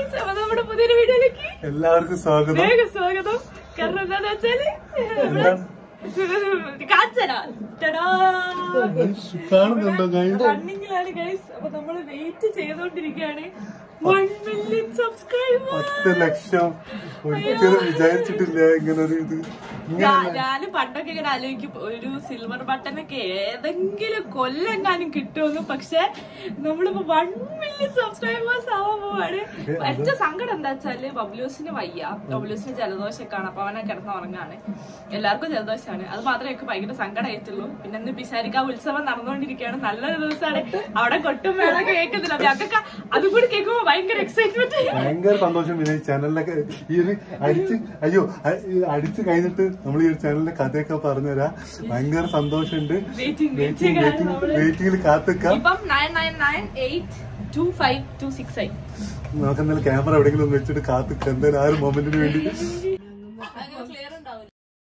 Guys അപ്പൊ നമ്മുടെ പുതിയൊരു വീഡിയോയിലേക്ക് എല്ലാവർക്കും സ്വാഗതം വേഗം സ്വാഗതം കാരണം എന്താന്ന് വെച്ചാല് എന്താണ്? കാച്ചരാ കാണുന്നുണ്ടോ guys? റണ്ണിങ്ങിലാണ് ഗൈസ് അപ്പൊ നമ്മള് വെയിറ്റ് ചെയ്തോണ്ടിരിക്കുകയാണ് വൺ മില്യൺ സബ്സ്ക്രൈബർ പത്ത് ലക്ഷം ഒരിക്കലും വിചാരിച്ചിട്ടില്ല ഇങ്ങനെ ഒരു ഇത് ഇങ്ങനെ ഞാൻ പണ്ടൊക്കെ ഇങ്ങനെ ആലോചിക്കും ഒരു സിൽവർ ബട്ടനൊക്കെ ഏതെങ്കിലും കൊല്ലെങ്ങാനും കിട്ടുമെന്ന് പക്ഷെ നമ്മളിപ്പോ വൺ മില്യൺ സബ്സ്ക്രൈബേഴ്സ് ആവാൻ പോവാണ് ഏറ്റവും സങ്കടം എന്താ വെച്ചാല് ബബ്ലൂസിന് വയ്യ ബബ്ലൂസിന് ജലദോഷമൊക്കെയാണ് അപ്പൊ അവനെ കിടന്ന് ഉറങ്ങാണ് എല്ലാവർക്കും ജലദോഷമാണ് അത് മാത്രമേ എനിക്ക് ഭയങ്കര സങ്കടമായിട്ടുള്ളൂ പിന്നെ ഇന്ന് പിശാരിക്ക ഉത്സവം നടന്നുകൊണ്ടിരിക്കുകയാണ് നല്ലൊരു ദിവസമാണ് അവിടെ കൊട്ടും വേളൊക്കെ കേൾക്കുന്നില്ല ഞങ്ങൾക്ക് അതും കൂടി കേൾക്കുമ്പോ ഭയങ്കര എക്സൈറ്റ്മെന്റ് ഭയങ്കര സന്തോഷം പിന്നെ ഈ ചാനലിലൊക്കെ ഈ ഒരു അടിച്ച് അയ്യോ അ- ഈ അടിച്ച് കഴിഞ്ഞിട്ട് നമ്മൾ ഈ ഒരു ചാനലിലെ കഥയൊക്കെ പറഞ്ഞുതരാം ഭയങ്കര സന്തോഷമുണ്ട് Waiting, waiting വെയിറ്റിംഗ് ആണ് വെയിറ്റിംഗ് നമ്മള്. വെയിറ്റിംഗിൽ കാത്തിക്കാം ഇപ്പം nine nine nine eight two five two six ആയി നമുക്ക് എന്തായാലും ക്യാമറ എവിടെയെങ്കിലും ഒന്ന് വെച്ചിട്ട് കാത്തിക്കാം എന്തായാലും ആ ഒരു മൊമെന്റിന് വേണ്ടി ക്ലിയർ ഉണ്ടാവില്ല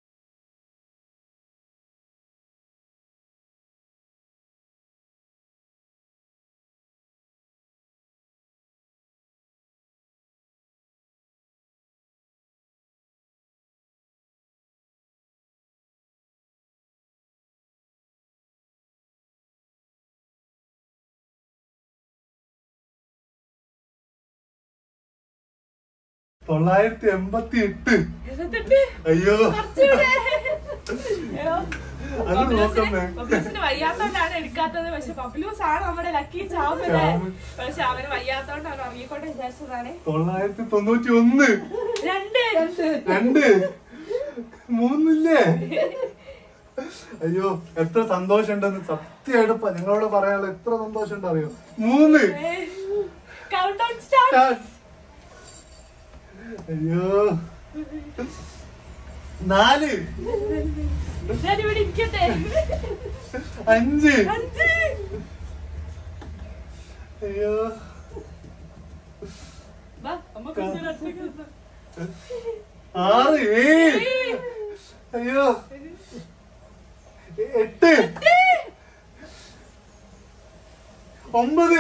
തൊള്ളായിരത്തി എൺപത്തി എട്ട് എന്നിട്ട് അയ്യോ കുറച്ചുകൂടെ. അയ്യോ. അങ്ങോട്ട് പബ്ലൂസിന് നോക്കമ്മേ. പബ്ലൂസിന് വയ്യാത്തോണ്ടാണ് എടുക്കാത്തത് പക്ഷെ പബ്ലൂസ് ആണ് നമ്മുടെ ലക്കി ചാമല്ലേ ചാമൻ. പക്ഷെ അവന് വയ്യാത്തോണ്ടാണ് ഇറങ്ങിക്കോട്ടെ വിചാരിച്ചതാണ് തൊള്ളായിരത്തി തൊണ്ണൂറ്റി ഒന്ന് രണ്ട് രണ്ട് മൂന്നില്ലേ അയ്യോ എത്ര സന്തോഷമുണ്ടെന്ന് സത്യമായിട്ട് പ- നിങ്ങളോട് പറയാനുള്ള എത്ര സന്തോഷമുണ്ട് അറിയോ മൂന്ന് കൗണ്ട് ഡൗൺ സ്റ്റാർട്ട് Start. അയ്യോ നാല് ഞാനിവിടെ ഇരിക്കട്ടെ അഞ്ച് അഞ്ച് അയ്യോ വാ, അമ്മ കുറച്ചുകൂടെ അടുത്തേക്ക് വന്നോ. ആറ് ഏഴ് അയ്യോ എട്ട് ഒമ്പത്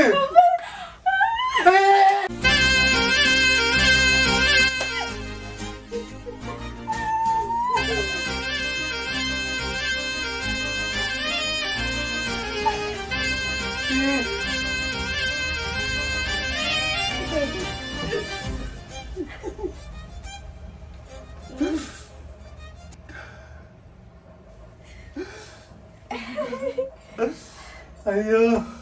അയ്യോ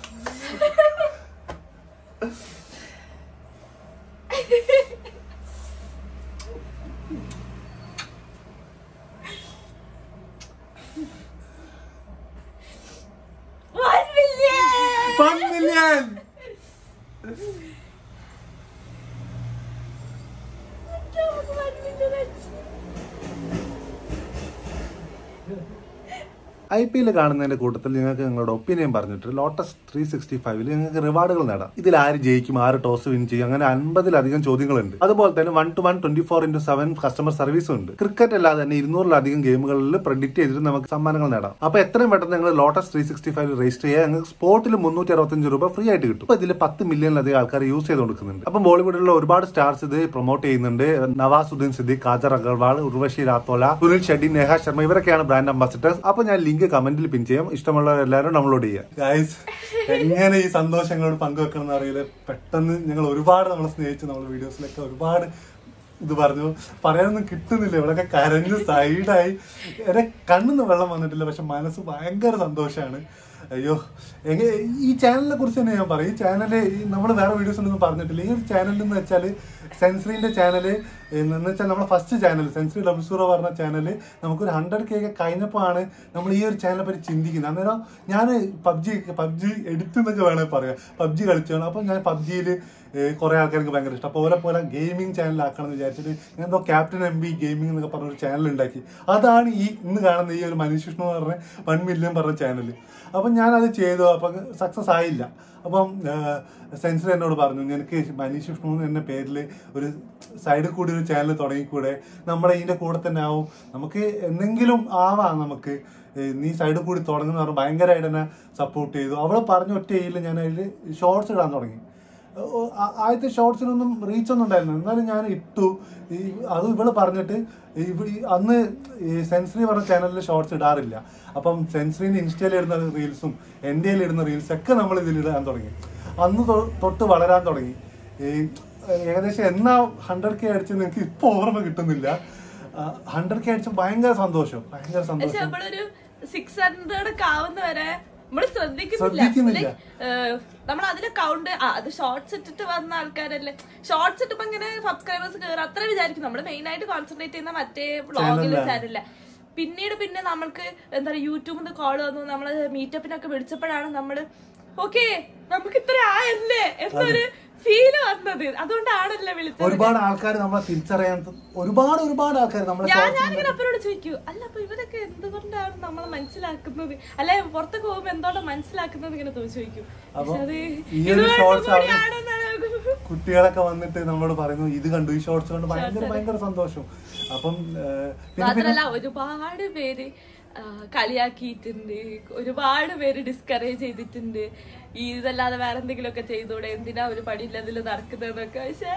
One million! One million! One million. I P L കാണുന്നതിന്റെ കൂട്ടത്തിൽ നിങ്ങൾക്ക് നിങ്ങളുടെ ഒപ്പീനിയൻ പറഞ്ഞിട്ട് ലോട്ടസ് ത്രീ സിക്സ്റ്റി ഫൈവിൽ നിങ്ങൾക്ക് റിവാർഡുകൾ നേടാം ഇതിൽ ആര് ജയിക്കും ആര് ടോസ് വിൻ ചെയ്യും അങ്ങനെ അൻപതിലധികം ചോദ്യങ്ങളുണ്ട് അതുപോലെ തന്നെ one two one twenty four into seven customer സർവീസും ഉണ്ട് ക്രിക്കറ്റ് അല്ലാതെ തന്നെ ഇരുന്നൂറിലധികം ഗെയിമുകളിൽ പ്രഡിക്റ്റ് ചെയ്തിട്ട് നമുക്ക് സമ്മാനങ്ങൾ നേടാം അപ്പൊ എത്രയും പെട്ടെന്ന് നിങ്ങൾ lotus three sixty five register ചെയ്യുക നിങ്ങൾക്ക് സ്പോട്ടിൽ മുന്നൂറ്റി അറുപത്തഞ്ച് രൂപ ഫ്രീ ആയിട്ട് കിട്ടും അപ്പൊ ഇതിൽ പത്ത് മില്യണിലധികം ആൾക്കാർ യൂസ് ചെയ്ത് കൊടുക്കുന്നുണ്ട് അപ്പം ബോളിവുഡിലുള്ള ഒരുപാട് സ്റ്റാർസ് ഇത് പ്രൊമോട്ട് ചെയ്യുന്നുണ്ട് നവാസുദ്ദീൻ സിദ്ദീഖ് കാജർ അഗർവാൾ ഉർവശി രാത്തോല സുനിൽ ഷെഡ്ഡി നേഹ ശർമ്മ ഇവരൊക്കെയാണ് ബ്രാൻഡ് അംബാസിഡേഴ്സ് അപ്പൊ ഞാൻ ലിങ്ക് കമന്റിൽ പിൻ ചെയ്യാം ഇഷ്ടമുള്ള എല്ലാവരും ഡൗൺലോഡ് ചെയ്യാം ഗൈസ് എങ്ങനെ ഈ സന്തോഷങ്ങളോട് പങ്കുവെക്കണം എന്ന് അറിയില്ല പെട്ടെന്ന് ഞങ്ങൾ ഒരുപാട് നമ്മളെ സ്നേഹിച്ച് നമ്മുടെ വീഡിയോസിലൊക്കെ ഒരുപാട് ഇത് പറഞ്ഞു പറയാനൊന്നും കിട്ടുന്നില്ല ഇവിടെയൊക്കെ കരഞ്ഞ് സൈഡായി എന്റെ കണ്ണിന്ന് വെള്ളം വന്നിട്ടില്ല പക്ഷെ മനസ്സ് ഭയങ്കര സന്തോഷമാണ് അയ്യോ എങ്ങനെ ഈ ചാനലിനെ കുറിച്ച് തന്നെ ഞാൻ പറയും ഈ ചാനല് നമ്മൾ വേറെ വീഡിയോസ് ഒന്നും പറഞ്ഞിട്ടില്ല ഈ ഒരു ചാനൽ എന്ന് വെച്ചാൽ സെൻസറിന്റെ ചാനല് എന്ന് വെച്ചാൽ നമ്മുടെ first channel sensory double zero പറഞ്ഞ ചാനല് നമുക്കൊരു ഹൺഡ്രഡ് കെ ഒക്കെ കഴിഞ്ഞപ്പോൾ ആണ് നമ്മൾ ഈ ഒരു ചാനലിനെ പറ്റി ചിന്തിക്കുന്നത് അന്നേരം ഞാൻ പബ്ജി പബ്ജി എടുത്തു എന്നൊക്കെ വേണമെങ്കിൽ പറയാം പബ്ജി കളിച്ചാണ് അപ്പോൾ ഞാൻ പബ്ജിയിൽ കുറെ ആൾക്കാർക്ക് ഭയങ്കര ഇഷ്ടം അപ്പോൾ ഓരോ പോലെ ഗെയിമിംഗ് ചാനൽ ആക്കണം എന്ന് വിചാരിച്ചിട്ട് ഞാൻ എന്തോ ക്യാപ്റ്റൻ എം ബി ഗെയിമിംഗ് എന്നൊക്കെ പറഞ്ഞ ഒരു ചാനൽ ഉണ്ടാക്കി അതാണ് ഈ ഇന്ന് കാണുന്ന ഈ ഒരു മനുഷ്യഷ്ണു എന്ന് പറഞ്ഞ വൺ മില്യൺ പറഞ്ഞ ചാനൽ അപ്പം ഞാനത് ചെയ്തു അപ്പം സക്സസ് ആയില്ല അപ്പം സെൻസർ എന്നോട് പറഞ്ഞു നിനക്ക് മനീഷ് വിഷ്ണു എന്ന പേരിൽ ഒരു സൈഡിൽ കൂടി ഒരു ചാനൽ തുടങ്ങിക്കൂടെ നമ്മുടെ ഇതിന്റെ കൂടെ തന്നെ ആവും നമുക്ക് എന്തെങ്കിലും ആവാം നമുക്ക് ഏഹ് നീ സൈഡിൽ കൂടി തുടങ്ങുന്ന പറഞ്ഞ് ഭയങ്കരമായിട്ട് എന്നെ സപ്പോർട്ട് ചെയ്തു അവള് പറഞ്ഞ ഒറ്റ ഇതിൽ ഞാൻ അതിൽ ഷോർട്സ് ഇടാൻ തുടങ്ങി ഓ, ആ- ആദ്യത്തെ ഷോർട്സിനൊന്നും റീച്ച് ഒന്നും ഉണ്ടായിരുന്നു എന്നാലും ഞാൻ ഇട്ടു ഈ അത് ഇവള് പറഞ്ഞിട്ട് ഇവ- ഈ അന്ന് ഈ സെൻസറി പറഞ്ഞ ചാനലിൽ ഷോർട്സ് ഇടാറില്ല അപ്പം സെൻസറിന് ഇൻസ്റ്റയിൽ ഇടുന്ന റീൽസും എൻ്റെ ഇടുന്ന റീൽസ് ഒക്കെ നമ്മൾ ഇതിൽ ഇടാൻ തുടങ്ങി അന്ന് തൊ- തൊട്ട് വളരാൻ തുടങ്ങി ഈ ഏകദേശം എന്നാ ഹൺഡ്രഡ് കെ അടിച്ചെന്ന് എനിക്ക് ഇപ്പൊ ഓർമ്മ കിട്ടുന്നില്ല ഹൺഡ്രഡ് കെ അടിച്ച ഭയങ്കര സന്തോഷം ഭയങ്കര പക്ഷെ സന്തോഷം നമ്മളൊരു സിക്സ് ഹൺഡ്രഡ് ഒക്കെ ആവുന്ന വരെ നമ്മൾ ശ്രദ്ധിക്കുന്നില്ല ശ്രദ്ധിക്കുന്നില്ല. നമ്മൾ അതിലെ കൗണ്ട് അത് ഷോർട്സ് ഇട്ടിട്ട് വന്ന ആൾക്കാരല്ലേ ഷോർട്സ് ഇട്ടിപ്പോ ഇങ്ങനെ സബ്സ്ക്രൈബേഴ്സ് കയറും അത്ര വിചാരിക്കും നമ്മൾ മെയിൻ ആയിട്ട് കോൺസെൻട്രേറ്റ് ചെയ്യുന്ന മറ്റേ വ്ളോഗിലെ Channel-ലാണ്. ചാനലില്ല പിന്നീട് പിന്നെ നമ്മൾക്ക് എന്താ പറയുക യൂട്യൂബിൽ നിന്ന് കോൾ വന്നു നമ്മള് മീറ്റപ്പിനൊക്കെ വിളിച്ചപ്പോഴാണ് നമ്മള് ഓക്കെ നമുക്ക് ഇത്ര ആയല്ലേ എന്നൊരു ഫീല് വന്നത് അതുകൊണ്ടാണല്ലേ വിളിച്ചത് ഒരുപാട് ആൾക്കാർ നമ്മളെ തിരിച്ചറിയാൻ ഒരുപാട് ഒരുപാട് ആൾക്കാർ നമ്മളെ ഞാൻ shorts ഞാനിങ്ങനെ അപ്പനോട് ചോദിക്കൂ അല്ല അപ്പൊ ഇവരൊക്കെ എന്തുകൊണ്ടാണ് നമ്മളെ മനസ്സിലാക്കുന്നത് അല്ലെ പുറത്തൊക്കെ പോകുമ്പോ എന്തുകൊണ്ടാണ് മനസ്സിലാക്കുന്നത് ഇങ്ങനെ തോന്നി ചോദിക്കും അപ്പൊ പക്ഷെ അത് ഈ ഒരു ഇതുകൊണ്ട് shorts ആണ് കൂടിയാണെന്നാണ് നമുക്ക് കുട്ടികളൊക്കെ വന്നിട്ട് നമ്മളോട് പറയുന്നു ഇത് കണ്ടു ഈ ഷോർട്സ് കണ്ട് ഭയങ്കര ഭയങ്കര സന്തോഷം അപ്പം ഏഹ്, പിന്നെ പിന്നെ മാത്രല്ല ഒരുപാട് പേര് ആ, കളിയാക്കിയിട്ടുണ്ട് ഒരുപാട് പേര് ഡിസ്കറേജ് ചെയ്തിട്ടുണ്ട് ഈ ഇതല്ലാതെ വേറെ എന്തെങ്കിലും ഒക്കെ ചെയ്തൂടെ എന്തിനാ ഒരു പടിയില്ലതിൽ നടക്കുന്നതൊക്കെ പക്ഷെ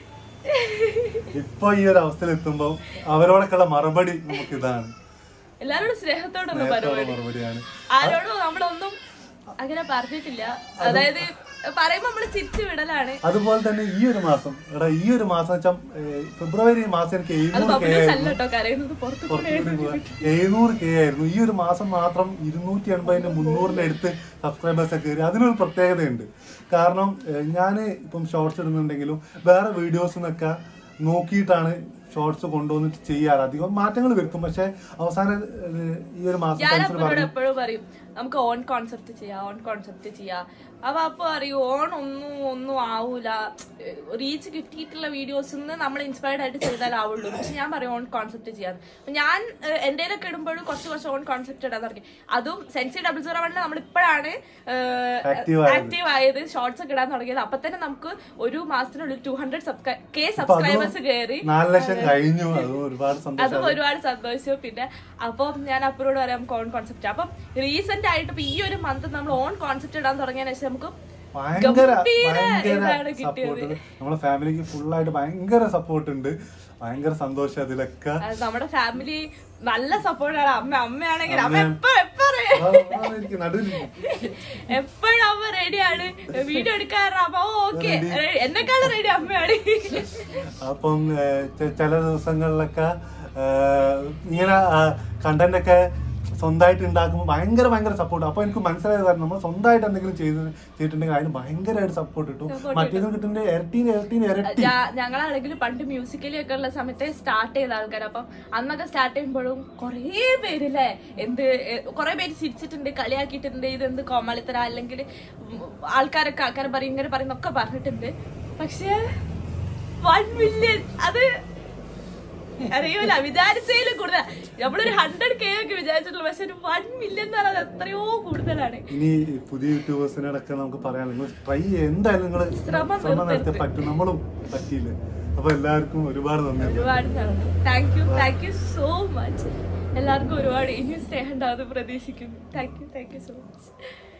ഇപ്പൊ ഈ ഒരു അവസ്ഥയിൽ എത്തുമ്പോ അവരോടൊക്കെയുള്ള മറുപടി നമുക്ക് ഇതാണ് എല്ലാരോടും സ്നേഹത്തോടൊന്നും സ്നേഹത്തോടെ പരിപാടി മറുപടിയാണ് ആരോടും നമ്മളൊന്നും അങ്ങനെ പറഞ്ഞിട്ടില്ല അതായത് പറയുമ്പോ നമ്മള് ചിരിച്ചു വിടലാണ് അതുപോലെ തന്നെ ഈ ഒരു മാസം എടാ ഈ ഒരു മാസം വെച്ചാൽ ഫെബ്രുവരി മാസം എനിക്ക് അത് എഴുന്നൂറ് കെ പബ്ലിക് ആയിരുന്നു അല്ല കേട്ടോ കരയുന്നത് പുറത്തു എഴുന്നൂറ് കെ ആയിരുന്നു ഈ ഒരു മാസം മാത്രം ഇരുന്നൂറ്റി എൺപതിന്റെ മുന്നൂറിന്റെ അടുത്ത് സബ്സ്ക്രൈബേഴ്സ് ഒക്കെ കയറി അതിനൊരു പ്രത്യേകതയുണ്ട് കാരണം ഞാൻ ഇപ്പം ഷോർട്സ് ഇടുന്നുണ്ടെങ്കിലും വേറെ വീഡിയോസ് നിന്നൊക്കെ നോക്കിയിട്ടാണ് ഷോർട്സ് കൊണ്ടുവന്നിട്ട് ചെയ്യാറ് അധികം മാറ്റങ്ങൾ വരുത്തും പക്ഷെ അവസാനം ഏഹ്, ഈ ഒരു മാസം ഞാൻ പെൻസിൽ അപ്പനോട് പറഞ്ഞു എപ്പോഴും പറയും നമുക്ക് ഓൺ കോൺസെപ്റ്റ് ചെയ്യാം ഓൺ കോൺസെപ്റ്റ് ചെയ്യാം അപ്പൊ അപ്പൊ അറിയൂ ഓൺ ഒന്നും ഒന്നും ആവൂല റീച്ച് കിട്ടിയിട്ടുള്ള വീഡിയോസിൽ നിന്ന് നമ്മൾ ഇൻസ്പയർഡ് ആയിട്ട് ചെയ്താൽ ആവുള്ളൂ പക്ഷെ ഞാൻ പറയും ഓൺ കോൺസെപ്റ്റ് ചെയ്യാൻ അപ്പൊ ഞാൻ എന്റെയിലൊക്കെ ഇടുമ്പോഴും കുറച്ച് കുറച്ച് ഓൺ കോൺസെപ്റ്റ് ഇടാൻ തുടങ്ങി അതും സെൻസി ഡബിൾ സീറോ വണ്ണിൽ നമ്മൾ ഇപ്പോഴാണ് Active ആയത്. ആക്റ്റീവ് ആയത് ഷോർട്സ് ഒക്കെ ഇടാൻ തുടങ്ങിയത് അപ്പൊ തന്നെ നമുക്ക് ഒരു മാസത്തിനുള്ളിൽ ടു ഹൺഡ്രഡ് കെ സബ്സ്ക്രൈബേഴ്സ് കയറി നാല് ലക്ഷം കഴിഞ്ഞു അതും ഒരുപാട് സന്തോഷം അതും ഒരുപാട് സന്തോഷം പിന്നെ അപ്പം ഞാൻ അപ്പുറോട് പറയാം നമുക്ക് ഓൺ കോൺസെപ്റ്റ് അപ്പം റീസെന്റ് ആയിട്ട് ഇപ്പൊ ഈ ഒരു മന്ത് നമ്മൾ ഓൺ കോൺസെപ്റ്റ് ഇടാൻ തുടങ്ങിയതിനു ശേഷം നമുക്ക് ഭയങ്കര ഗംഭീര ഭയങ്കര ഇതാണ് കിട്ടിയത്. സപ്പോർട്ട് നമ്മളെ ഫാമിലിക്ക് ഫുള്ളായിട്ട് ഭയങ്കര സപ്പോർട്ട് ഉണ്ട് ഭയങ്കര സന്തോഷം അതിലൊക്കെ അത് നമ്മുടെ ഫാമിലി നല്ല സപ്പോർട്ടാണ് അമ്മ അമ്മയാണെങ്കിൽ അമ്മ എപ്പോ എപ്പോ ആ, ആ, എനിക്ക് നടുവിൽ എപ്പോഴും അമ്മ റെഡിയാണ് വീഡിയോ എടുക്കാറ് അമ്മ ഓക്കെ എന്നെക്കാളും റെഡി അമ്മയാണ് അപ്പം ഏഹ്, ചെ- ചില ദിവസങ്ങളിലൊക്കെ ഏഹ്, ഇങ്ങനെ കണ്ടന്റ് ഒക്കെ സ്വന്തമായിട്ട് ഉണ്ടാക്കുമ്പോൾ ഭയങ്കര ഭയങ്കര സപ്പോർട്ട് അപ്പൊ എനിക്ക് മനസ്സിലായത് കാരണം നമ്മൾ സ്വന്തമായിട്ട് എന്തെങ്കിലും ചെയ്ത് ചെയ്തിട്ടുണ്ടെങ്കിൽ അതിന് ഭയങ്കരമായിട്ട് സപ്പോർട്ട് കിട്ടും Support മറ്റേത് കിട്ടുന്ന ഇരട്ടീന് ഇരട്ടീന് ഇരട്ടി ഞാ- ഞങ്ങളാണെങ്കിൽ പണ്ട് മ്യൂസിക്കലി ഒക്കെ ഉള്ള സമയത്ത് സ്റ്റാർട്ട് ചെയ്ത ആൾക്കാർ അപ്പം അന്നൊക്കെ സ്റ്റാർട്ട് ചെയ്യുമ്പോഴും കുറേ പേരില്ലേ എന്ത് കുറെ പേര് ചിരിച്ചിട്ടുണ്ട് കളിയാക്കിയിട്ടുണ്ട് ഇത് എന്ത് കോമാളിത്തര അല്ലെങ്കിൽ ആൾക്കാരൊക്കെ ആൾക്കാരെ പറയും ഇങ്ങനെ പറയുന്നൊക്കെ പറഞ്ഞിട്ടുണ്ട് പക്ഷേ വൺ മില്യൺ അത് അറിയൂല വിചാരിച്ചതിലും കൂടുതൽ നമ്മളൊരു ഹൺഡ്രഡ് കെ ഒക്കെ വിചാരിച്ചിട്ടുള്ളൂ പക്ഷെ ഒരു വൺ മില്യൺ എന്ന് പറയുന്നത് എത്രയോ കൂടുതലാണ് ഇനി പുതിയ യൂട്യൂബേഴ്സിനോടൊക്കെ നമുക്ക് പറയാം നിങ്ങൾ ട്രൈ എന്തായാലും നിങ്ങൾ ശ്രമം ശ്രമം നടത്തി നിർത്തരുത്. പറ്റും നമ്മളും പറ്റിയില്ല അപ്പൊ എല്ലാവർക്കും ഒരുപാട് നന്ദി ഒരുപാട് thank you thank you so much എല്ലാവർക്കും ഒരുപാട് ഇനിയും സ്നേഹം ഉണ്ടാവും പ്രതീക്ഷിക്കുന്നു thank you thank you so much